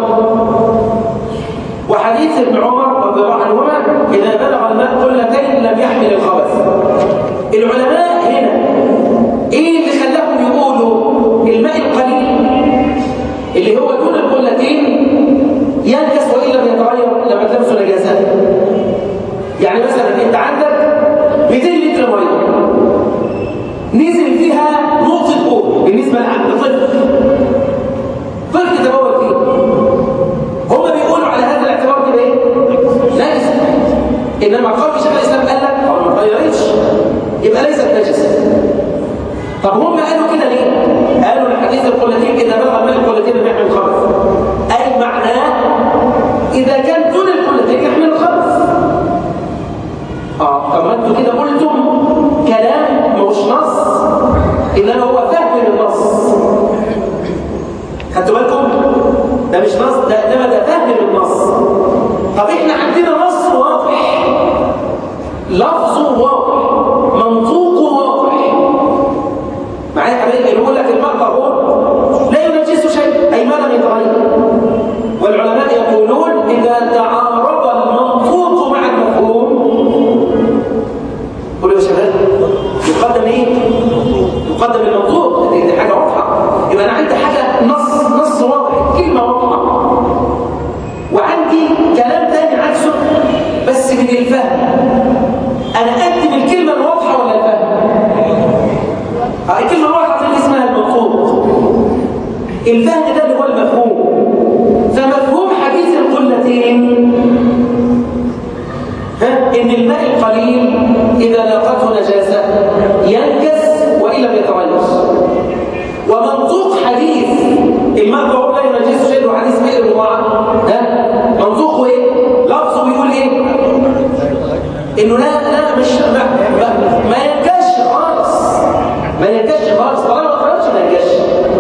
وحديث ابن عمر رضي الله عنهما اذا بلغ الماء قلتين لم يحمل الخبث العلماء هنا ايه اللي خلاهم يقولوا الماء القليل اللي هو دون القلتين ينكس وان لم يتغير لما تلمسه نجاسات يعني مثلا انت عندك 200 لتر ميه نزل فيها نقطه بول بالنسبه لطفل طفل تبول فيه هم بيقولوا على هذا الاعتبار كده ايه نجس انما قال شيخ الاسلام قال لك او ما اتغيرتش يبقى ليست نجسه طب هم قالوا كده ليه قالوا الحديث القلتين اذا بلغ من القلتين لم يحمل الخبث اي معناه اذا كان دون القلتين يحمل الخبث اه طب ما انتوا كده قلتم كلام مش نص انما هو فهم من خدتوا بالكم ده مش نص ده انما ده فهم النص طب احنا عندنا نص واضح لفظه واضح منطوقه واضح معايا يا حبايبي اللي يقول لك الماء طهور لا ينجسه شيء اي ما لم يتغير والعلماء يقولون اذا تعارض المنطوق مع المفهوم قولوا يا شباب يقدم ايه يقدم المنطوق دي, دي حاجه واضحه يبقى انا عندي حاجه نص نص واضح كلمه واضحه وعندي كلام تاني عكسه بس من الفهم انا اكتب الكلمه الواضحه ولا الفهم اه الكلمه الواضحه دي اسمها المنطوق الفهم ده اللي هو المفهوم فمفهوم حديث القلتين ها ان الماء القليل اذا لاقته نجاسه ينجس وان لم يتغير ومنطوق حديث الماء طهور لا ينجسه شيء وحديث بئر المضاعف ها منطوقه ايه لفظه بيقول ايه انه لا لا مش ما, ما, ما ينجش خالص ما ينجش خالص طالما ما خرجش ما ينجش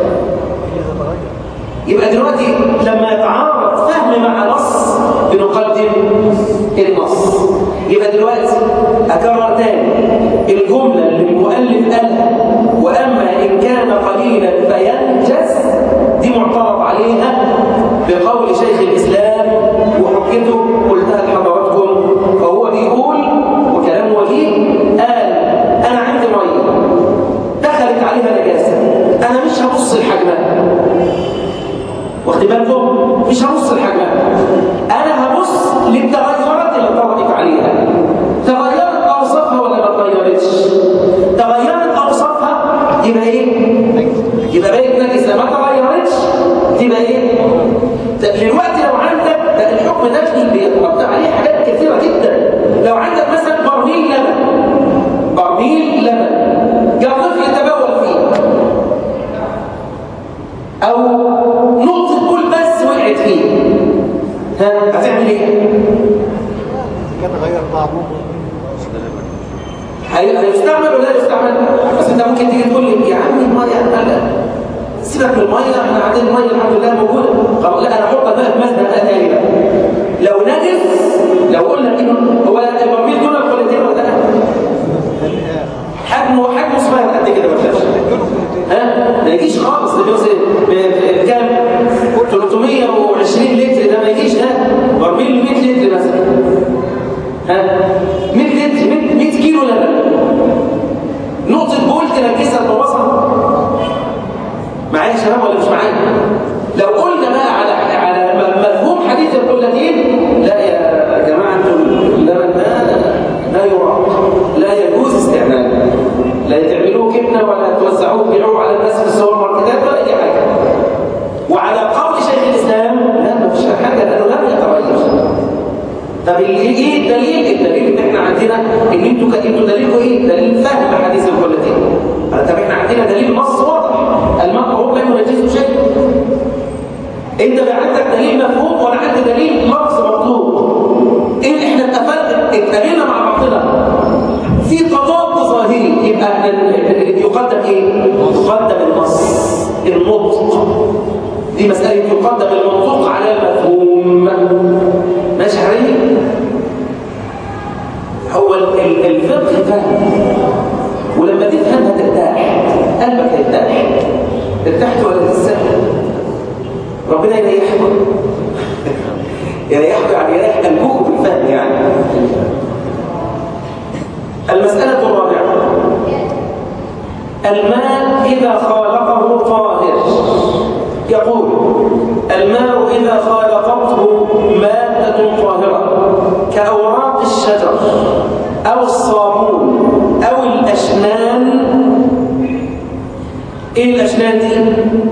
يبقى دلوقتي لما يتعارض فهم مع نص بنقدم النص يبقى دلوقتي اكرر تاني الجمله اللي المؤلف قالها واما ان كان قليلا فينجس دي معترض عليها بقول شيخ الاسلام وحجته قلتها لحضراتكم فهو بيقول وكلام وجيه قال انا عندي ميه دخلت عليها نجاسه انا مش هبص لحجمها واخد بالكم مش هبص لحجمها انا هبص للتغيرات اللي طرأت عليها تغيرت اوصافها ولا ما اتغيرتش تغيرت اوصافها يبقى ايه يبقى بقت نجسه ما تغيرتش تبقى ايه دلوقتي لو عندك ده الحكم ده بيترتب عليه حاجات كثيره جدا لو عندك مثلا برميل لبن برميل لبن جاء طفل يتبول فيه او نقطه بول بس وقعت فيه ها هتعمل ايه كان غير طعمه هي- هيستعمل ولا لا يستعمل بس انت ممكن تيجي تقول لي يا عمي الميه لا سيبك من الميه احنا عندنا الميه الحمد لله موجوده خلاص لا انا احطها بقى في مزنه بقى تاني بقى لو نجس لو قلنا انه هو البرميل دول الكوليتين ولا لا حجمه حجمه صغير قد كده ما تخافش ها ما يجيش خالص ده بيوصل ب- ب- بكام 320 لتر ده ما يجيش ها برميل 100 لتر مثلا ها 100 لتر 100 100 كيلو لبن نقطة بول تنجسها تبوظها معايا يا شباب ولا مش معايا؟ لو قلنا بقى على على م- مفهوم حديث القلتين لا يا جماعة انتم اللبن ده لا يراق لا يجوز استعماله لا تعملوه جبنة ولا توزعوه تبيعوه على الناس في السوبر ماركتات ولا أي حاجة وعلى قول شيخ الإسلام لا ما فيش حاجة لأنه لم يتغير طب ال- ايه الدليل؟ الدليل ان احنا عندنا ان انتوا ك- انتوا دليلكم ايه؟ دليل فهم حديث القلتين. طب احنا عندنا دليل نص واضح الماء هو لا ينجسه شيء. انت بقى عندك دليل مفهوم وانا عندي دليل لفظ مطلوب. ايه اللي احنا اتفقنا اتقابلنا مع بعضنا في تضاد ظاهري يبقى احنا ال- يقدم ايه؟ يقدم النص النطق دي مسألة يقدم المنطوق على المفهوم ماشي يا حبيبي؟ هو ال- ال- الفقه فهم ولما تفهم هترتاح قلبك هيرتاح ارتحت ولا لسه ربنا يريحكم يريحكم يعني يريح قلبكم بالفهم يعني المسألة الرابعة الماء إذا خالقه طاهر يقول الماء إذا خالقته مادة طاهرة كأوراق الشجر أو الصابون أو الأشنان إيه الأشنان دي؟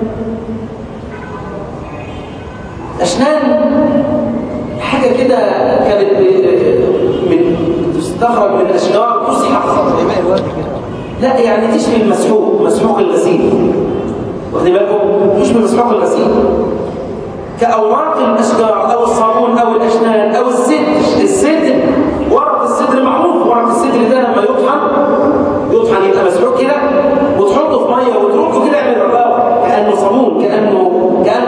أشنان حاجة كده كانت ب- من تستخرج من أشجار تزحف ماء الوادي كده لا يعني تشبه المسحوق مسحوق الغسيل واخدين بالكم تشبه مسحوق الغسيل كأوراق الأشجار أو الصابون أو الأشنان أو السدر السدر ورق السدر معروف ورق السدر ده لما يطحن يطحن يبقى مسحوق كده وتحطه في ميه وتركه كده يعمل رغاوه كأنه صابون كأنه كأنه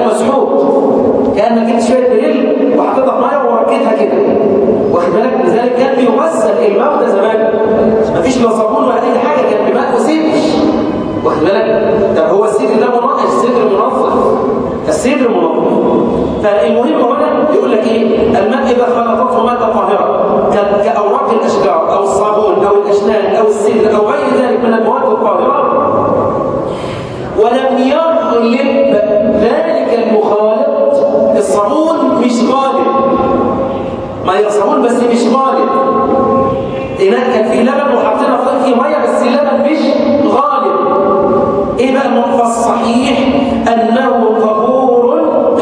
له ستر واخد بالك طب هو الستر ده منظف الستر منظف الستر منظف فالمهم هنا يقول لك ايه الماء اذا خلطته ماده طاهره ك- كاوراق الاشجار او الصابون او الاشنان او السدر او غير ذلك من المواد الطاهره ولم يغلب ذلك المخالط الصابون مش غالب ما هي صابون بس مش غالب هناك كان فيه لبن وحطينا فوق فيه ميه بس اللبن مش غالب ايه بقى الموقف الصحيح انه طهور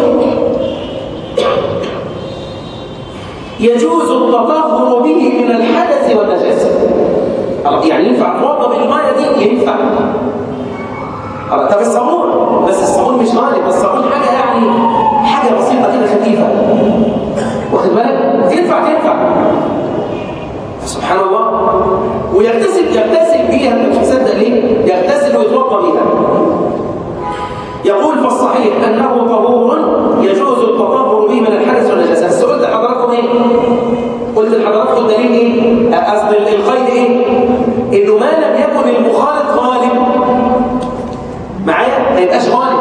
يجوز التطهر به من الحدث والنجاسه يعني ينفع توضا بالميه دي ينفع خلاص، طب الصابون بس الصابون مش غالب الصابون حاجه يعني حاجه بسيطه كده خفيفه واخد بالك تنفع تنفع سبحان الله ويغتسل يغتسل بيها انت مش مصدق ليه يغتسل ويتوضا بيها يقول فالصحيح انه طهور يجوز التطهر به من الحدث والنجاسه بس قلت لحضراتكم ايه قلت لحضراتكم الدليل ايه اصل القيد ايه انه ما لم يكن المخالط غالب معايا ما يبقاش غالب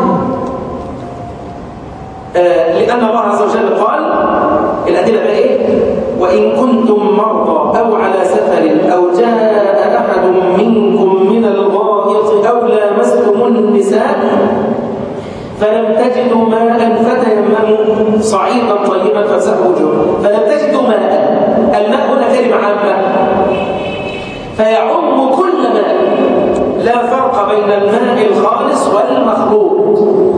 آه لأن الله عز وجل قال الأدلة بقى إيه؟ وإن كنتم مرضى أو على سفر أو جاء أحد منكم من الغائط أو لامستم النساء فلم تجدوا ماء فتيمموا صعيدا طيبا فامسحوا وجوهكم فلم تجدوا ماء الماء هنا كلمة عامة فيعم كل ماء لا فرق بين الماء الخالص والمخلوط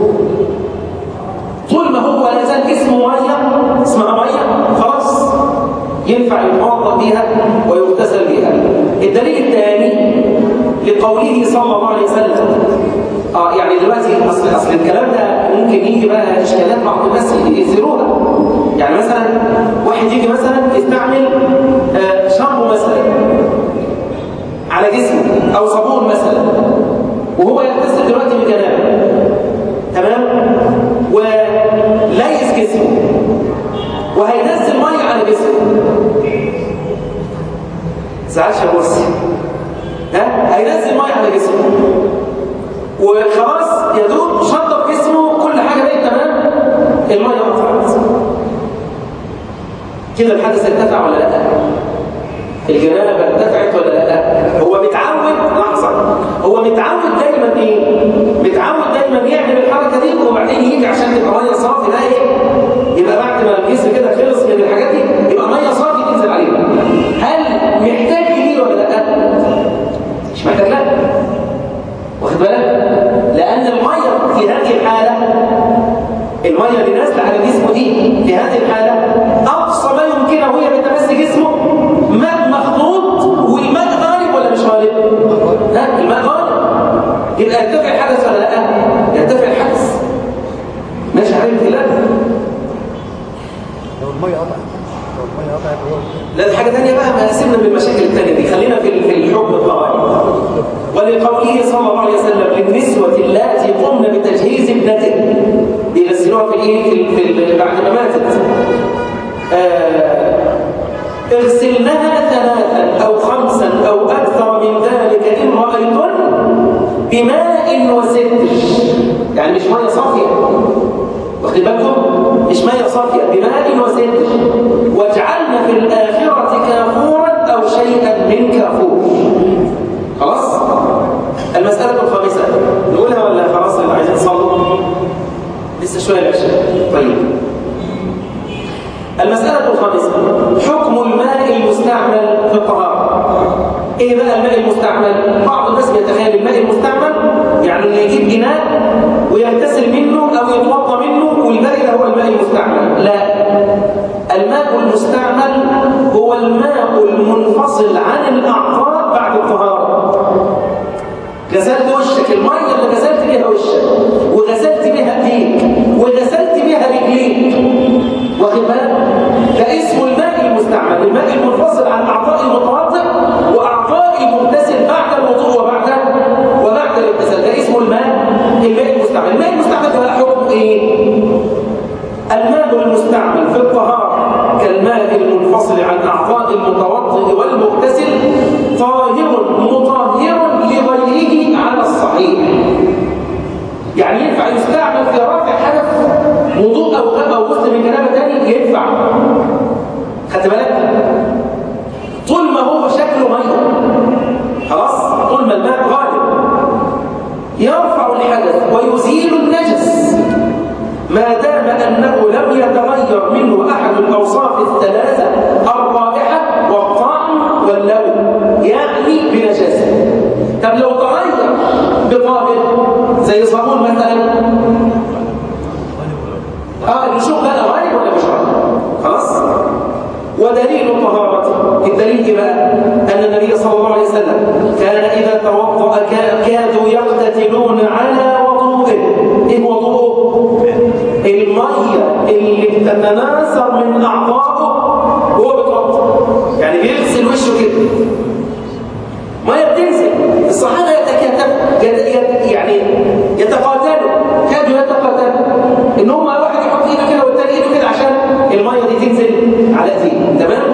طول ما هو لا زال اسمه ميه اسمها ميه خلاص ينفع يتوضا بها ويغتسل بها الدليل الثاني لقوله صلى الله عليه وسلم اه يعني دلوقتي اصل اصل الكلام ده ممكن يجي بقى اشكالات بعض الناس يزروها يعني مثلا واحد يجي مثلا يستعمل آه شامبو مثلا على جسمه او صابون مثلا وهو يغتسل دلوقتي بجنابه تمام وليس جسمه وهينزل ميه على جسمه زعلش يا مرسي ها هينزل ميه على جسمه وخلاص يا دوب شطب جسمه كل حاجه بقت تمام الميه قطعت كده الحدث ارتفع ولا لا الجنابه ارتفعت ولا لا هو متعود لحظه هو متعود دايما ايه متعود دايما يعمل الحركه دي وبعدين يجي عشان تبقى ميه صافي بقى ايه يبقى بعد ما الجسم كده خلص من الحاجات دي يبقى ميه صافي تنزل عليه هل محتاج ليه ولا لا مش محتاج لا واخد بالك لان الميه في هذه الحاله الميه اللي نازله على جسمه دي في هذه الحاله اقصى ما يمكنه وهي بتمس جسمه ماء مخلوط والماء غالب ولا مش غالب؟ لا الماء غالب يبقى يرتفع الحدث ولا لا؟ يرتفع الحدث ماشي عليه الخلاف لو الميه قطعت لو الميه قطعت هو لا دي حاجه ثانيه بقى ما سيبنا من المشاكل الثانيه دي خلينا في في الحكم الطبيعي ولقوله صلى الله عليه وسلم للنسوه اللاتي قمن بتجهيز ابنته بيغسلوها في الايه في, في ال- بعد ما ماتت آه اغسلنها ثلاثا او خمسا او اكثر من ذلك ان رايتن بماء وستر يعني مش ميه صافيه واخد بالكم مش ميه صافيه بماء وستر واجعلنا في الاخره كافورا او شيئا من كافور خلاص المساله الخامسه نقولها ولا خلاص اللي عايزين نصلوا لسه شويه العشاء طيب المسألة الخامسة حكم الماء المستعمل في الطهارة ايه بقى الماء المستعمل؟ بعض الناس بيتخيل الماء المستعمل يعني اللي يجيب إناء ويغتسل منه أو يتوضا منه والباقي ده هو الماء المستعمل لا الماء المستعمل هو الماء المنفصل عن الأعضاء بعد الطهارة غسلت وشك الميه اللي غسلت بيها وشك وغسلت بيها ايديك وغسلت بيها رجليك واخد بالك ده اسمه الماء المستعمل الماء المنفصل عن اعضاء المتوضئ واعضاء المغتسل بعد الوضوء وبعد وبعد الاغتسال ده اسمه الماء الماء المستعمل الماء المستعمل ده بقى حكمه ايه الماء المستعمل في الطهارة كالماء المنفصل عن أعضاء المتوضئ والمغتسل طاهر مطهر يعني بنجاسة طب لو تغير بطاهر زي صابون مثلا اه نشوف بقى غالب ولا مش غالب خلاص ودليل الطهارة الدليل إيه بقى أن النبي صلى الله عليه وسلم كان إذا توضأ كا- كادوا يقتتلون على وضوءه إيه وضوءه؟ المية اللي بتتناثر من أعضائه وهو بيتوضأ يعني بيغسل وشه كده مية بتنزل الصحابة يتكاتفوا يت- يت- يعني يتقاتلوا كادوا يتقاتلوا ان هم واحد يحط ايده كده والتاني ايده كده عشان المية دي تنزل على ايديه تمام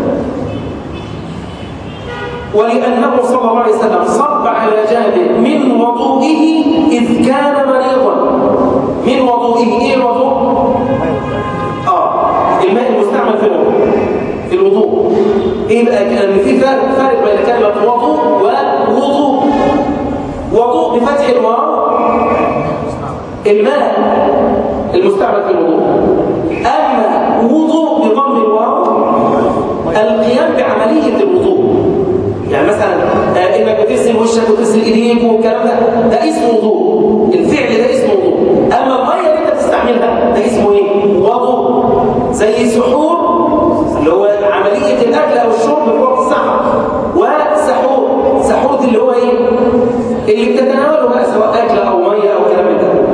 ولأنه صلى الله عليه وسلم صب على جابر من وضوئه إذ كان مريضا من وضوئه إيه الوضوء؟ آه الماء المستعمل في الوضوء في الوضوء إيه بقى كان في فرق فرق بين كلمة وضوء ووضوء وضوء بفتح الواو الماء المستعمل في الوضوء أما وضوء بضم الواو القيام بعملية الوضوء يعني مثلا آه، انك بتغسل وشك وتغسل ايديك والكلام ده ده اسمه وضوء الفعل ده اسمه وضوء اما الميه اللي انت بتستعملها ده اسمه ايه وضوء زي سحور اللي هو عمليه الاكل او الشرب في وقت السحر وسحور سحور دي اللي هو ايه اللي بتتناوله بقى سواء اكل او ميه او كلام من ده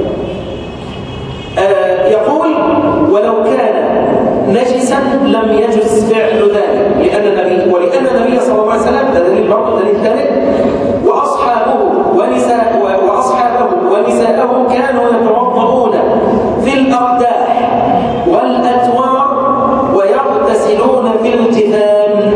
آه، يقول ولو كان نجسا لم يجز فعل ذلك لأن النبي ولأن النبي صلى الله عليه وسلم ده دليل برضه دليل ثالث وأصحابه ونساء وأصحابه ونساءه كانوا يتوضؤون في الأرداح والأتوار ويغتسلون في الجفان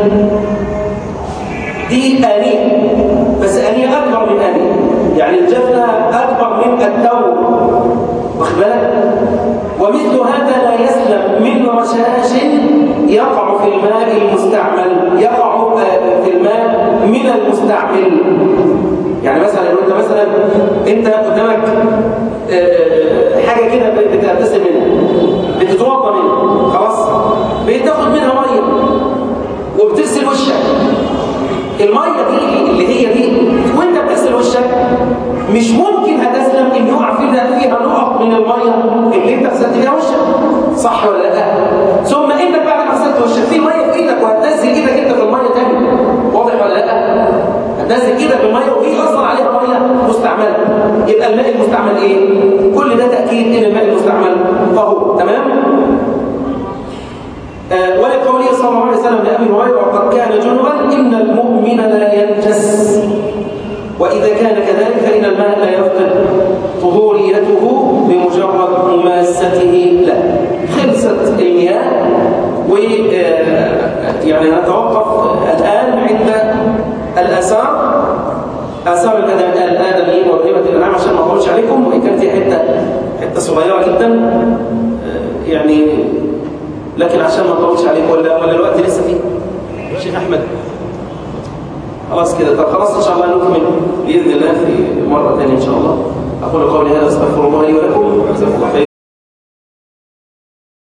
دي آنية بس آنية أكبر من آنية يعني الجفنة أكبر من الدور واخد بالك ومثل هذا لا يسلم من رشاش يقع في الماء المستعمل يقع آه، في الماء من المستعمل يعني مثلا لو انت مثلا انت قدامك آه، حاجه كده بتغتسل منها بتتوضا منها خلاص بتاخد منها ميه وبتغسل وشك الميه دي اللي هي دي وانت بتغسل وشك مش ممكن هتسلم ان يقع فيها فيها نقط من الميه اللي انت غسلت بيها وشك صح ولا لا ثم انت بعد ما غسلت وشك في ميه في ايدك وهتنزل ايدك انت في الميه تاني واضح ولا لا هتنزل ايدك في الميه وفي اصلا عليها ميه مستعمله يبقى الماء المستعمل ايه كل ده تاكيد ان الماء المستعمل طهور تمام آه، ولقوله صلى الله عليه وسلم لأبي هريرة قد كان جنبا إن المؤمن لا ينجس وإذا كان كذلك فإن الماء لا يفقد طهوريته بمجرد مماسته له خلصت المياه و آه، يعني نتوقف الآن عند الآثار آثار الآدم- الآدميين وهبة الأنعام عشان ما أطولش عليكم وإن كانت هي حتة حتة صغيرة جدا آه، يعني لكن عشان ما اطولش عليك ولا ولا الوقت لسه فيه شيخ احمد خلاص كده طب خلاص ان شاء الله نكمل باذن الله في مره ثانيه ان شاء الله اقول قولي هذا استغفر الله لي ولكم جزاكم الله خير